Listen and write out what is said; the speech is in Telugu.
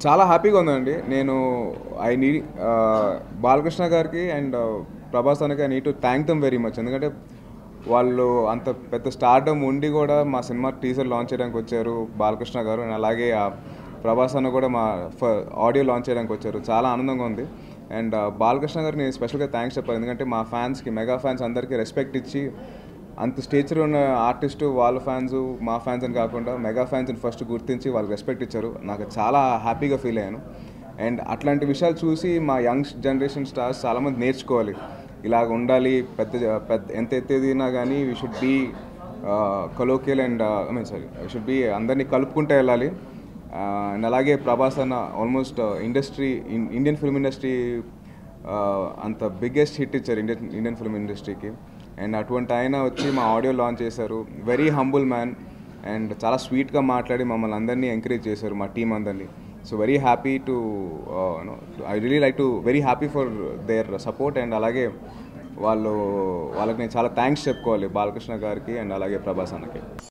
చాలా హ్యాపీగా ఉందండి నేను ఐ నీ బాలకృష్ణ గారికి అండ్ ప్రభాస్ అన్నకి I need to thank them very much ఎందుకంటే వాళ్ళు అంత పెద్ద స్టార్డమ్ ఉండి కూడా మా సినిమా టీజర్ లాంచ్ చేయడానికి వచ్చారు బాలకృష్ణ గారు అండ్ అలాగే ఆ ప్రభాస్ అన్న కూడా మా ఆడియో లాంచ్ చేయడానికి వచ్చారు చాలా ఆనందంగా ఉంది అండ్ బాలకృష్ణ గారు నేను స్పెషల్గా థ్యాంక్స్ చెప్పాలి ఎందుకంటే మా ఫ్యాన్స్కి మెగా ఫ్యాన్స్ అందరికీ రెస్పెక్ట్ ఇచ్చి అంత స్టేచర్ ఉన్న ఆర్టిస్టు వాళ్ళ ఫ్యాన్స్ మా ఫ్యాన్స్ అని కాకుండా మెగా ఫ్యాన్స్ని ఫస్ట్ గుర్తించి వాళ్ళకి రెస్పెక్ట్ ఇచ్చారు నాకు చాలా హ్యాపీగా ఫీల్ అయ్యాను అండ్ అట్లాంటి విషయాలు చూసి మా యంగ్ జనరేషన్ స్టార్స్ చాలామంది నేర్చుకోవాలి ఇలాగ ఉండాలి పెద్ద పెద్ద ఎంత ఎత్తేదినా కానీ we should be colloquial and I mean sorry should be అందరినీ కలుపుకుంటూ వెళ్ళాలి అండ్ అలాగే ప్రభాస్ అన్న almost industry Indian film industry అంత బిగ్గెస్ట్ హిట్ ఇచ్చారు ఇండియన్ ఇండియన్ ఫిల్మ్ ఇండస్ట్రీకి అండ్ అటువంటి ఆయన వచ్చి మా ఆడియో లాంచ్ చేశారు వెరీ హంబుల్ మ్యాన్ అండ్ చాలా స్వీట్గా మాట్లాడి మమ్మల్ని అందరినీ ఎంకరేజ్ చేశారు మా టీం అందరినీ so very happy to I really like to very happy for their support and అలాగే వాళ్ళు వాళ్ళకి నేను చాలా థ్యాంక్స్ చెప్పుకోవాలి బాలకృష్ణ గారికి అండ్ అలాగే ప్రభాస్ అన్నకి